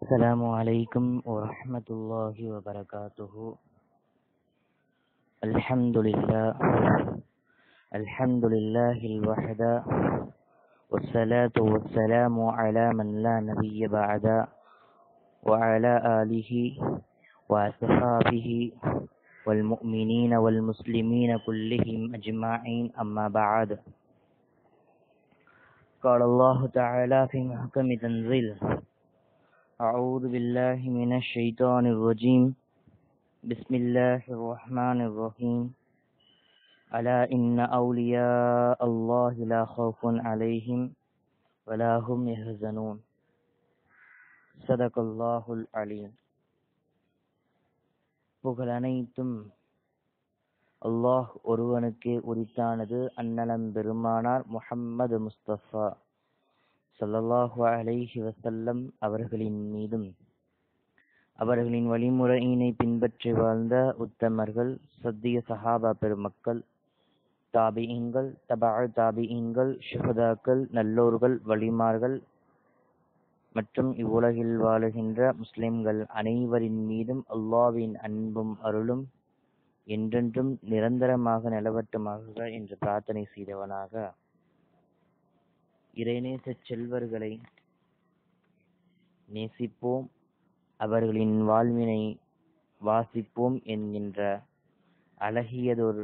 السلام عليكم ورحمة الله وبركاته الحمد لله الحمد لله الوحد والصلاة والسلام على من لا نبي بعد وعلى آله وأصحابه والمؤمنين والمسلمين كلهم أجمعين أما بعد قال الله تعالى في محكم تنزيل أعوذ بالله من الشيطان الرجيم بسم الله الرحمن الرحيم ألا إن أولياء الله لا خوف عليهم ولا هم يحزنون صدق الله العليم புகழ் அனைத்தும் அல்லாஹ் ஒருவனுக்கே உரித்தானது அன்னலம் பெருமானார் முஹம்மது முஸ்தபா ஸல்லல்லாஹு அலைஹி வஸல்லம் அவர்களின் மீதும் அவர்களின் வழிமுறையினை பின்பற்றி வாழ்ந்த உத்தமர்கள் சத்திய சஹாபா பெருமக்கள் தாபியங்கள் தபா தாபியங்கள் ஷுஹதாக்கள் நல்லோர்கள் வழிமார்கள் மற்றும் இவ்வுலகில் வாழுகின்ற முஸ்லிம்கள் அனைவரின் மீதும் அல்லாவின் அன்பும் அருளும் என்றென்றும் நிரந்தரமாக நிலவட்டுமாக என்று பிரார்த்தனை செய்தவனாக இறைநேச செல்வர்களை நேசிப்போம் அவர்களின் வாழ்வினை வாசிப்போம் என்கின்ற அழகியதொரு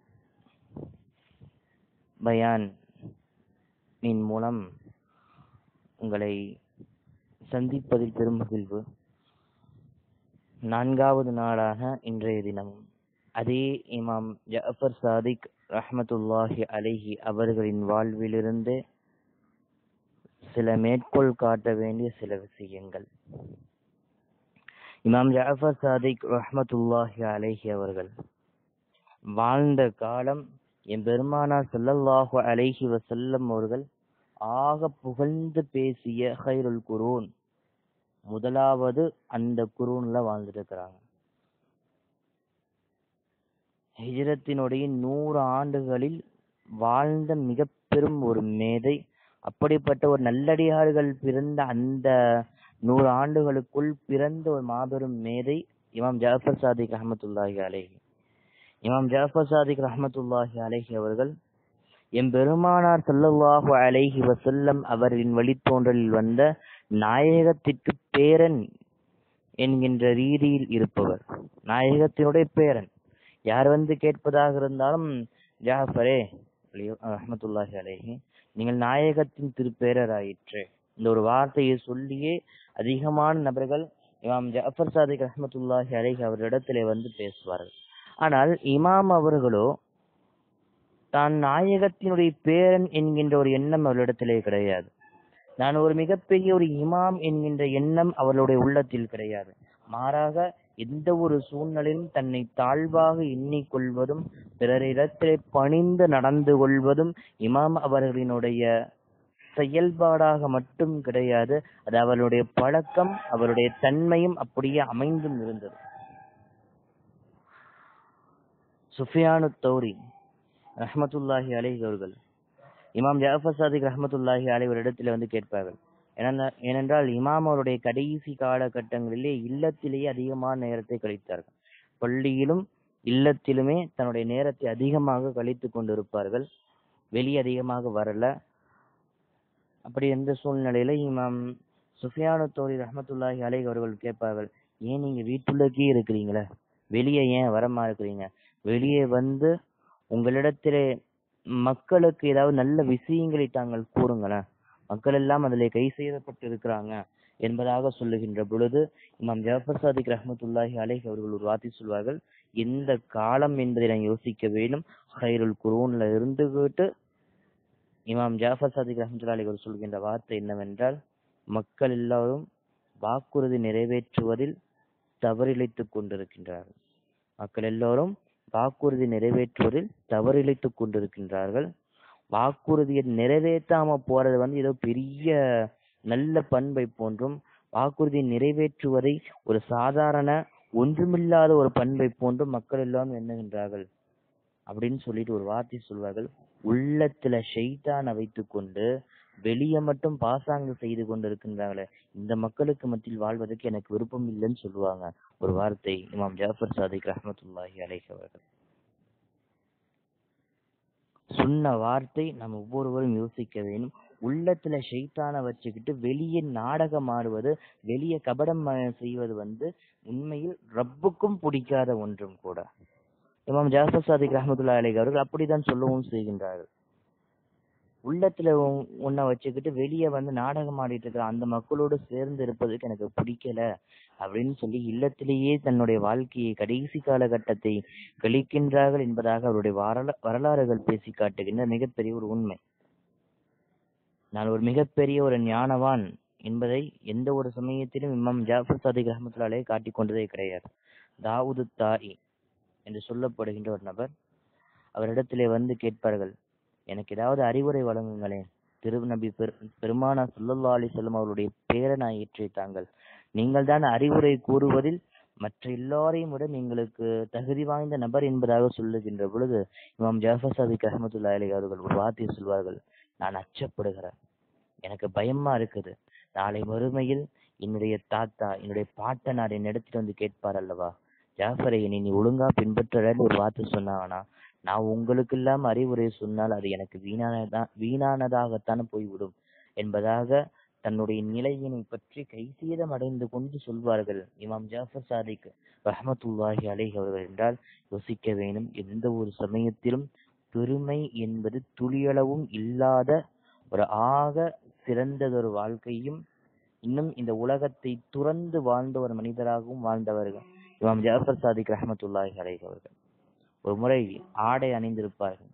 பயான் இன் மூலம் உங்களை சந்திப்பதில் பெருமகிழ்வு நான்காவது நாளாக இன்றைய தினம் அதே இமாம் ஜஃபர் சாதிக் ரஹமத்துல்லாஹி அலைஹி அவர்களின் வாழ்விலிருந்து சில மேற்கோள் காட்ட வேண்டிய சில விஷயங்கள் இமாம் ஜாஃபர் சாதிக் ரஹமத்துல்லாஹி அலைஹி அவர்கள் வாழ்ந்த காலம் என் பெருமானார் ஸல்லல்லாஹு அலைஹி வஸல்லம் அவர்கள் ஆக புகழ்ந்து பேசிய ஹைருல் குரூன் முதலாவது அந்த குரூன்ல வாழ்ந்துருக்கிறாங்க ஹிஜரத்தினுடைய நூறு ஆண்டுகளில் வாழ்ந்த மிக பெரும் ஒரு மேதை அப்படிப்பட்ட ஒரு நல்லடியார்கள் பிறந்த அந்த நூறு ஆண்டுகளுக்குள் பிறந்த ஒரு மாபெரும் மேதை இமாம் ஜாஃபர் சாதிக் ரஹமத்துல்லாஹி அலேஹி இமாம் ஜாஃபர் சாதிக் ரஹமத்துல்லாஹி அலேஹி அவர்கள் எம் பெருமானார் சல்லல்லாஹு அலைஹி வசல்லம் அவர்களின் வழித்தோன்றலில் வந்த நாயகத்திற்கு பேரன் என்கின்ற ரீதியில் இருப்பவர் நாயகத்தினுடைய பேரன் யார் வந்து கேட்பதாக இருந்தாலும் ஜாஃபரே ரஹமத்துல்லாஹி அலேஹி நீங்கள் நாயகத்தின் திருப்பேரராயிற்று இந்த ஒரு வார்த்தையை சொல்லியே அதிகமான நபர்கள் இமாம் ஜஃபர் சாதிக் ரஹமத்துல்லாஹி அலேஹி அவரிடத்திலே வந்து பேசுவார்கள் ஆனால் இமாம் அவர்களோ தான் நாயகத்தினுடைய பேரன் என்கின்ற ஒரு எண்ணம் அவர்களிடத்திலே கிடையாது நான் ஒரு மிகப்பெரிய ஒரு இமாம் என்கின்ற எண்ணம் அவர்களுடைய உள்ளத்தில் கிடையாது மாறாக எந்த ஒரு சூழ்நிலையும் தன்னை தாழ்வாக எண்ணிக்கொள்வதும் பிறரிடத்திலே பணிந்து நடந்து கொள்வதும் இமாம் அவர்களினுடைய செயல்பாடாக மட்டும் கிடையாது அது அவருடைய பழக்கம் அவருடைய தன்மையும் அப்படியே அமைந்தும் இருந்தது சுஃபியானு தௌரி ரஹமத்துல்லாஹி அலை அவர்கள் இமாம் ஜாஃபர் சாதிக் ரஹமத்துல்லாஹி அலை ஒரு இடத்துல வந்து கேட்பார்கள் ஏனென்றால் இமாம் அவருடைய கடைசி காலகட்டங்களிலே இல்லத்திலேயே அதிகமான நேரத்தை கழித்தார்கள் பள்ளியிலும் இல்லத்திலுமே தன்னுடைய நேரத்தை அதிகமாக கழித்து கொண்டிருப்பார்கள் வெளியே அதிகமாக வரல அப்படி எந்த சூழ்நிலையில இமாம் சுஃபியானு தோரி ரஹமத்துல்லாஹி அலை அவர்கள் கேட்பார்கள் ஏன் நீங்க வீட்டுள்ளக்கே இருக்கிறீங்களே வெளியே ஏன் வரமா இருக்கிறீங்க வெளியே வந்து உங்களிடத்திலே மக்களுக்கு ஏதாவது நல்ல விஷயங்களை தாங்கள் கூறுங்களேன் மக்கள் எல்லாம் அதிலே கை செய்யப்பட்டு இருக்கிறாங்க என்பதாக சொல்லுகின்ற பொழுது இமாம் ஜாஃபர் சாதிக் ரஹமத்துல்லாஹி அலேஹ் அவர்கள் ஒரு வார்த்தை சொல்வார்கள் எந்த காலம் என்பதை நான் யோசிக்க வேண்டும் ஹைருல் குரூன்ல இருந்துகிட்டு இமாம் ஜாஃபர் சாதிக் ரஹமத்துல்லா அலி அவர் சொல்கின்ற வார்த்தை என்னவென்றால் மக்கள் எல்லாரும் வாக்குறுதி நிறைவேற்றுவதில் தவறிழைத்துக் கொண்டிருக்கின்றார்கள் மக்கள் எல்லோரும் வாக்குறுதி நிறைவேற்றுவதில் தவறிழைத்துக் கொண்டிருக்கின்றார்கள் வாக்குறுதியை நிறைவேற்றாம போறது வந்து ஏதோ பெரிய நல்ல பண்பை போன்றும் வாக்குறுதியை நிறைவேற்றுவதை ஒரு சாதாரண ஒன்றுமில்லாத ஒரு பண்பை போன்றும் மக்கள் எல்லாம் எண்ணுகின்றார்கள் அப்படின்னு சொல்லிட்டு ஒரு வார்த்தை சொல்வார்கள் உள்ளத்துல ஷைத்தான வைத்துக்கொண்டு வெளியே மட்டும் பாசாங்கு செய்து கொண்டிருக்கின்றாங்களே இந்த மக்களுக்கு மத்தியில் வாழ்வதற்கு எனக்கு விருப்பம் இல்லைன்னு சொல்லுவாங்க ஒரு வார்த்தை இமாம் ஜாஃபர் சாதிக் ரஹமத்துல்லாஹி அலைஹி அவர்கள் சொன்ன வார்த்தை நம்ம ஒவ்வொருவரும் யோசிக்க வேணும் உள்ளத்துல ஷைத்தான வச்சுக்கிட்டு வெளியே நாடகம் ஆடுவது வெளியே கபடம் அஹ், செய்வது வந்து உண்மையில் ரப்புக்கும் பிடிக்காத ஒன்றும் கூட இமாம் ஜாஃபர் சாதிக் ரஹமத்துல்லா அலைஹி அவர்கள் அப்படித்தான் சொல்லவும் செய்கின்றார்கள் உள்ளத்துல உன்- உன்னை வச்சுக்கிட்டு வெளியே வந்து நாடகம் ஆடிட்டு இருக்கிற அந்த மக்களோடு சேர்ந்து இருப்பதற்கு எனக்கு பிடிக்கல அப்படின்னு சொல்லி இல்லத்திலேயே தன்னுடைய வாழ்க்கையை கடைசி காலகட்டத்தை கழிக்கின்றார்கள் என்பதாக அவருடைய வரலா வரலாறுகள் பேசி காட்டுகின்ற மிகப்பெரிய ஒரு உண்மை நான் ஒரு மிகப்பெரிய ஒரு ஞானவான் என்பதை எந்த ஒரு சமயத்திலும் இமாம் ஜாஃபர் சாதிக் ரஹமத்துல்லாலே காட்டிக் கொண்டதே கிடையாது தாவூது தாரி என்று சொல்லப்படுகின்ற ஒரு நபர் அவரிடத்திலே வந்து கேட்பார்கள் எனக்கு ஏதாவது அறிவுரை வழங்குங்களேன் திருநபி பெரு பெருமானா சுல்லல்லா அலி செல்லம் அவருடைய பேரனாயிற்றை தாங்கள் நீங்கள் தான் அறிவுரை கூறுவதில் மற்ற எல்லாரையும் விட நீங்களுக்கு தகுதி வாய்ந்த நபர் என்பதாக சொல்லுகின்ற பொழுது இமாம் ஜாஃபர் சாதிக் அஹமதுல்லா அலி அவர்கள் ஒரு வார்த்தையை சொல்வார்கள் நான் அச்சப்படுகிறேன் எனக்கு பயமா இருக்குது நாளை மறுமையில் என்னுடைய தாத்தா என்னுடைய பாட்டனார் என்னிடத்தில் வந்து கேட்பார் அல்லவா ஜாஃபரை என்னை நீ ஒழுங்கா பின்பற்றன்னு ஒரு வார்த்தை சொன்னாங்கன்னா நான் உங்களுக்கு இல்லாம அறிவுரை சொன்னால் அது எனக்கு வீணானதா வீணானதாகத்தான் போய்விடும் என்பதாக தன்னுடைய நிலையினை பற்றி கைசீதம் அடைந்து கொண்டு சொல்வார்கள் இமாம் ஜாஃபர் சாதிக் ரஹமத்துல்லாஹி அலைஹி அவர்கள் என்றால் யோசிக்க வேணும் எந்த ஒரு சமயத்திலும் பெருமை என்பது துளியளவும் இல்லாத ஒரு ஆக சிறந்ததொரு வாழ்க்கையும் இன்னும் இந்த உலகத்தை துறந்து வாழ்ந்த ஒரு மனிதராகவும் வாழ்ந்தவர்கள் இமாம் ஜாஃபர் சாதிக் ரஹமத்துல்லாஹி அலைஹி அவர்கள் ஒரு முறை ஆடை அணிந்திருப்பார்கள்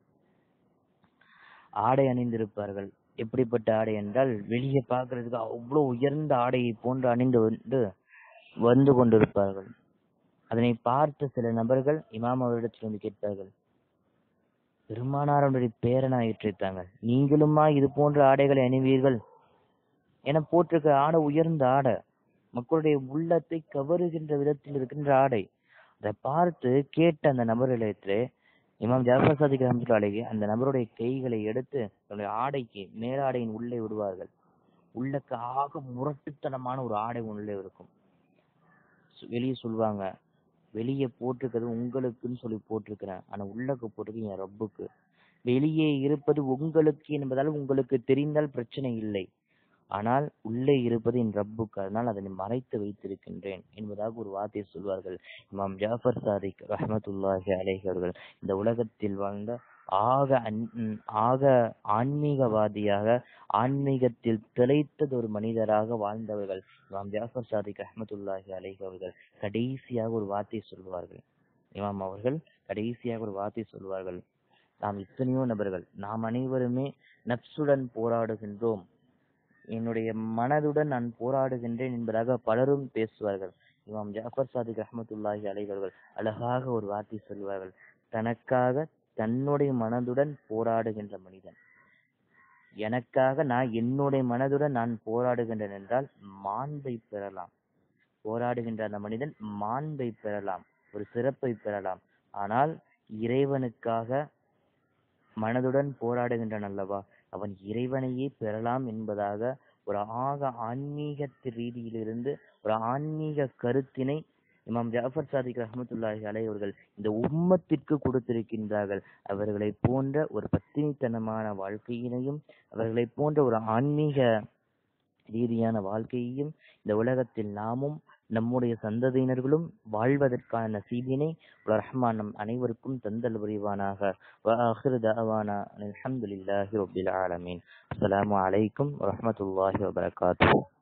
ஆடை அணிந்திருப்பார்கள் எப்படிப்பட்ட ஆடை என்றால் வெளியே பார்க்கிறதுக்கு அவ்வளவு உயர்ந்த ஆடையை போன்று அணிந்து வந்து வந்து கொண்டிருப்பார்கள் அதனை பார்த்த சில நபர்கள் இமாம் அவரிடத்தில் வந்து கேட்பார்கள் பெருமானாருடைய பேரனா ஏற்றித்தாங்க நீங்களுமா இது போன்ற ஆடைகளை அணிவீர்கள் என போட்டிருக்கிற ஆடை உயர்ந்த ஆடை மக்களுடைய உள்ளத்தை கவருகின்ற விதத்தில் இருக்கின்ற ஆடை அதை பார்த்து கேட்ட அந்த நபரிடத்திலே இமாம் ஜாஃபர் சாதிக் ரஹமத்துல்லாஹி அந்த நபருடைய கைகளை எடுத்து தன்னுடைய ஆடைக்கு மேலாடையின் உள்ளே விடுவார்கள் உள்ளக்கு ஆக முரட்டுத்தனமான ஒரு ஆடை உள்ளே இருக்கும் சு- வெளியே சொல்லுவாங்க வெளியே போட்டிருக்கிறது உங்களுக்குன்னு சொல்லி போட்டிருக்கிறேன் ஆனா உள்ளக்கு போட்டிருக்கு என் ரப்புக்கு வெளியே இருப்பது உங்களுக்கு என்பதால் உங்களுக்கு தெரிந்தால் பிரச்சனை இல்லை ஆனால் உள்ளே இருப்பது என் ரப்புக்கு அதனால் அதனை மறைத்து வைத்திருக்கின்றேன் என்பதாக ஒரு வார்த்தையை சொல்வார்கள் இமாம் ஜாஃபர் சாதிக் ரஹமத்துல்லாஹி அலைஹி அவர்கள் இந்த உலகத்தில் வாழ்ந்த ஆக அன்- ம், ஆக ஆன்மீகவாதியாக ஆன்மீகத்தில் திளைத்தது ஒரு மனிதராக வாழ்ந்தவர்கள் இமாம் ஜாஃபர் சாதிக் ரஹமத்துல்லாஹி அலைஹி அவர்கள் கடைசியாக ஒரு வார்த்தை சொல்வார்கள் இமாம் அவர்கள் கடைசியாக ஒரு வார்த்தை சொல்வார்கள் நாம் எத்தனையோ நபர்கள் நாம் அனைவருமே நப்சுடன் போராடுகின்றோம் என்னுடைய மனதுடன் நான் போராடுகின்றேன் என்பதாக பலரும் பேசுவார்கள் இமாம் ஜாஃபர் சாதிக் ரஹமத்துல்லாஹி அலைஹி அவர்கள் அழகாக ஒரு வார்த்தை சொல்வார்கள் தனக்காக தன்னுடைய மனதுடன் போராடுகின்ற மனிதன் எனக்காக நான் என்னுடைய மனதுடன் நான் போராடுகின்றேன் என்றால் மாண்பை பெறலாம் போராடுகின்ற அந்த மனிதன் மாண்பை பெறலாம் ஒரு சிறப்பை பெறலாம் ஆனால் இறைவனுக்காக மனதுடன் போராடுகின்றான் அல்லவா அவன் இறைவனையே பெறலாம் என்பதாக ஒரு ஆக ஆன்மீக ரீதியிலிருந்து ஒரு ஆன்மீக கருத்தினை இமாம் ஜாஃபர் சாதிக் ரஹமத்துல்லாஹி அலை அவர்கள் இந்த உம்மத்திற்கு கொடுத்திருக்கின்றார்கள் அவர்களை போன்ற ஒரு பத்தினித்தனமான வாழ்க்கையினையும் அவர்களை போன்ற ஒரு ஆன்மீக ரீதியான வாழ்க்கையையும் இந்த உலகத்தில் நாமும் நம்முடைய சந்ததியினர்களும் வாழ்வதற்கான நசீபினை ரஹ்மான் நம் அனைவருக்கும் தந்தல் புரிவானாக وآخر دعوانا أن الحمد لله رب العالمين السلام عليكم ورحمة الله وبركاته